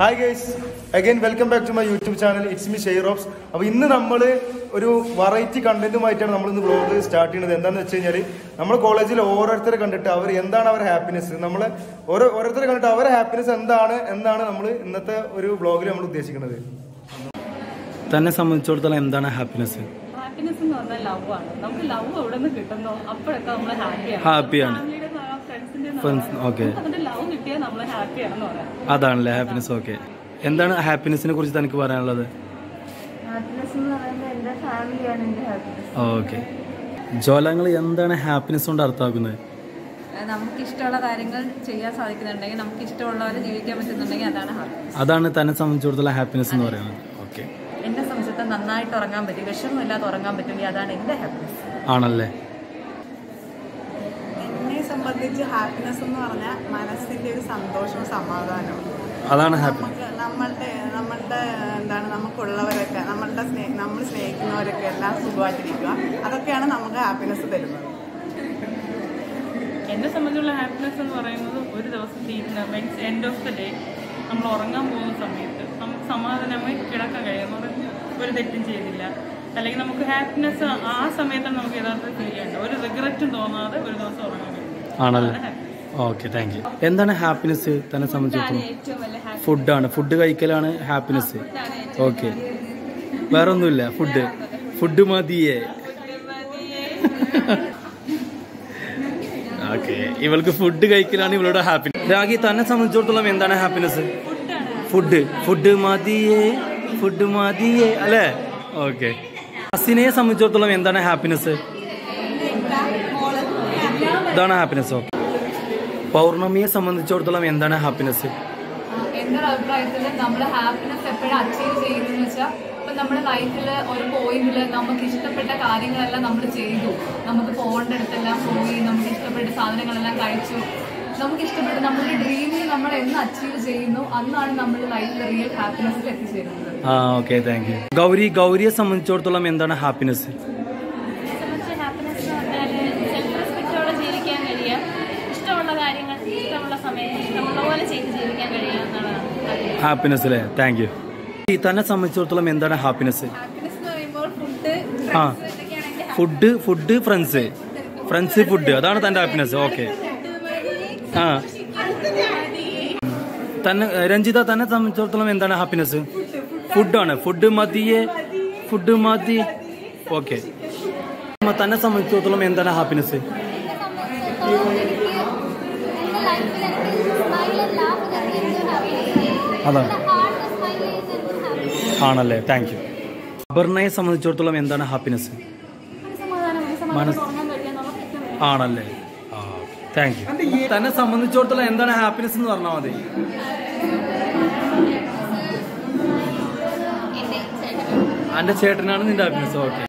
Hi guys again welcome back to my YouTube channel it's me ഷെയർ ഓഫ്സ് അപ്പോൾ ഇന്ന് നമ്മൾ ഒരു വെറൈറ്റി കണ്ടന്റുമായിട്ടാണ് നമ്മൾ ഇന്ന് വ്ളോഗ് സ്റ്റാർട്ട് ചെയ്യുന്നത് എന്താണെന്ന് വെച്ച് കഴിഞ്ഞാൽ നമ്മൾ കോളേജിൽ ഓരോരുത്തരെ കണ്ടിട്ട് അവർ എന്താണ് അവരുടെ ഹാപ്പിനെസ് നമ്മൾ ഓരോ ഓരോരുത്തരെ കണ്ടിട്ട് അവരുടെ ഹാപ്പിനെസ് എന്താണ് എന്നാണ് നമ്മൾ ഇന്നത്തെ ഒരു വ്ളോഗിൽ നമ്മൾ ഉദ്ദേശിക്കുന്നത് തന്നെ സംബന്ധിച്ചിടത്തോളം എന്താണ് ഹാപ്പിനെസ് ഹാപ്പിനെസ് എന്ന് പറഞ്ഞാൽ ലവ് ആണ് നമുക്ക് ലവ് എവിടെ നിന്ന് കിട്ടുന്നോ അപ്പോഴൊക്കെ നമ്മൾ ഹാപ്പിയാണ് ഹാപ്പിയാണ് ഫാമിലിയുടെ ഫ്രണ്ട്സിന്റെ Friends, okay. അതിന്റെ ലവ് കിട്ടിയാൽ നമ്മൾ ഹാപ്പിയാണെന്ന് പറയാം അതാണല്ലേ ഹാപ്പിനെസ് ഓക്കെ എന്താണ് ഹാപ്പിനെസിനെ കുറിച്ച് തനിക്ക് പറയാനുള്ളത് ഹാപ്പിനെസ് എന്ന് പറയുന്നത് എൻ്റെ ഫാമിലിയാണ് എൻ്റെ ഹാപ്പിനെസ് ഓക്കെ ജോലങ്ങൾ എന്താണ് ഹാപ്പിനെസ് കൊണ്ട് അർത്ഥമാക്കുന്നത് നമുക്ക് ഇഷ്ടമുള്ള കാര്യങ്ങൾ ചെയ്യാൻ സാധിക്കുന്നുണ്ടെങ്കിൽ നമുക്ക് ഇഷ്ടമുള്ളവരെ ജീവിക്കാൻ പറ്റുന്നുണ്ടെങ്കിൽ അതാണ് ഹാപ്പിനെസ് അതാണ് തന്നെ സംബന്ധിച്ചിടത്തോളം ഹാപ്പിനെസ് എന്ന് പറയുന്നത് ഓക്കെ എന്നെ സംബന്ധിച്ചിടത്തോളം നന്നായിട്ട് ഉറങ്ങാൻ പറ്റും വിഷമമില്ലാതെ ഉറങ്ങാൻ പറ്റുമെങ്കിൽ അതാണ് എൻ്റെ ഹാപ്പിനെസ് ആണല്ലേ എന്നെ സംബന്ധിച്ച് ഹാപ്പിനെസ് എന്ന് പറഞ്ഞാൽ മനസ്സിന്റെ ഒരു സന്തോഷവും സമാധാനവും അതാണ് ഹാപ്പി നമുക്ക് നമ്മളുടെ നമ്മളുടെ എന്താണ് നമുക്കുള്ളവരൊക്കെ നമ്മളുടെ സ്നേഹ നമ്മൾ സ്നേഹിക്കുന്നവരൊക്കെ എല്ലാം സുഖമായിട്ടിരിക്കുക അതൊക്കെയാണ് നമുക്ക് ഹാപ്പിനെസ് തരുന്നത് എന്നെ സംബന്ധിച്ചുള്ള ഹാപ്പിനെസ് എന്ന് പറയുന്നത് ഒരു ദിവസം തീരുന്ന means end of the day നമ്മൾ ഉറങ്ങാൻ പോകുന്ന സമയത്ത് നമുക്ക് സമാധാനമായി കിടക്കാൻ കഴിയും എന്ന് പറഞ്ഞാൽ ഒരു തെറ്റും ചെയ്തില്ല അല്ലെങ്കിൽ നമുക്ക് ഹാപ്പിനെസ് ആ സമയത്താണ് നമുക്ക് യഥാർത്ഥത്തിൽ ഫീൽ ചെയ്യേണ്ടത് ഒരു റിഗ്രറ്റും തോന്നാതെ ഒരു ദിവസം ഉറങ്ങാൻ കഴിയും ആണല്ലേ ഓക്കെ താങ്ക് യു എന്താണ് ഹാപ്പിനെസ് തന്നെ സംബന്ധിച്ചിടത്തോളം ഏറ്റവും വലിയ ഹാപ്പി ഫുഡാണ് ഫുഡ് കഴിക്കലാണ് ഹാപ്പിനെസ് ഓക്കെ വേറെ ഒന്നുമില്ല ഫുഡ് ഫുഡ് മതിയേ ഓക്കെ ഇവൾക്ക് ഫുഡ് കഴിക്കലാണ് ഇവളുടെ ഹാപ്പിനെസ് രാഗി തന്നെ സംബന്ധിച്ചിടത്തോളം എന്താണ് ഹാപ്പിനെസ് ഫുഡ് ഫുഡ് മതിയേ ഫുഡ് മതിയേ അല്ലേ ഓക്കെ അസിനെ സംബന്ധിച്ചിടത്തോളം എന്താണ് ഹാപ്പിനെസ് ഇതാണ് ഹാപ്പിനെസ് ഓക്കെ പൗർണമിയെ സംബന്ധിച്ചിടത്തോളം എന്താണ് ഹാപ്പിനെസ് എൻ്റെ ഒരു അഭിപ്രായത്തിൽ നമ്മൾ ഹാപ്പിനെസ് എപ്പോഴും അച്ചീവ് ചെയ്യുന്നതെന്ന് വെച്ചാൽ ഇപ്പം നമ്മുടെ ലൈഫിൽ ഒരു പോയിന്റിൽ നമുക്ക് ഇഷ്ടപ്പെട്ട കാര്യങ്ങളെല്ലാം നമ്മൾ ചെയ്തു നമുക്ക് പോകേണ്ട അടുത്തെല്ലാം പോയി നമുക്ക് ഇഷ്ടപ്പെട്ട സാധനങ്ങളെല്ലാം കഴിച്ചു നമുക്ക് ഇഷ്ടപ്പെട്ട നമ്മുടെ ഡ്രീമിൽ നമ്മൾ എന്ന് അച്ചീവ് ചെയ്യുന്നു അന്നാണ് നമ്മൾ ലൈഫിൽ റിയൽ ഹാപ്പിനെസ്സിൽ എത്തിച്ചേരുന്നത് ആ ഓക്കെ താങ്ക് യു ഗൗരി ഗൗരിയെ സംബന്ധിച്ചിടത്തോളം എന്താണ് ഹാപ്പിനെസ് സംബന്ധിച്ച് ഹാപ്പിനെസ് എന്ന് പറഞ്ഞാൽ സെൽഫ് റെസ്പെക്റ്റോടെ ജീവിക്കാൻ കഴിയുക ഇഷ്ടമുള്ള കാര്യങ്ങൾ ഇഷ്ടമുള്ള സമയത്ത് ഇഷ്ടമുള്ള പോലെ ചെയ്ത് ജീവിക്കാൻ കഴിയുക എന്നുള്ളതാണ് happiness. ഹാപ്പിനെസ് അല്ലേ താങ്ക് യു ഈ തന്നെ സംബന്ധിച്ചിടത്തോളം എന്താണ് ഹാപ്പിനെസ് ഹാപ്പിനെസ് എന്ന് പറയുമ്പോൾ ഫുഡ് ആ food food friends friends food അതാണ് തൻ്റെ ഹാപ്പിനെസ് ഓക്കെ ആ തന്നെ രഞ്ജിത തന്നെ സംബന്ധിച്ചിടത്തോളം എന്താണ് ഹാപ്പിനെസ് ഫുഡാണ് ഫുഡ് മതിയെ ഫുഡ് മതി ഓക്കെ തന്നെ സംബന്ധിച്ചിടത്തോളം എന്താണ് ഹാപ്പിനെസ് അതാണ് ആണല്ലേ താങ്ക് യു അപർണയെ സംബന്ധിച്ചിടത്തോളം എന്താണ് ഹാപ്പിനെസ് മനസ് ആണല്ലേ താങ്ക് യു തന്നെ സംബന്ധിച്ചിടത്തോളം എന്താണ് ഹാപ്പിനെസ് എന്ന് പറഞ്ഞാൽ മതി എന്റെ ചേട്ടനാണ് നിന്റെ ഹാപ്പിനെസ് ഓക്കെ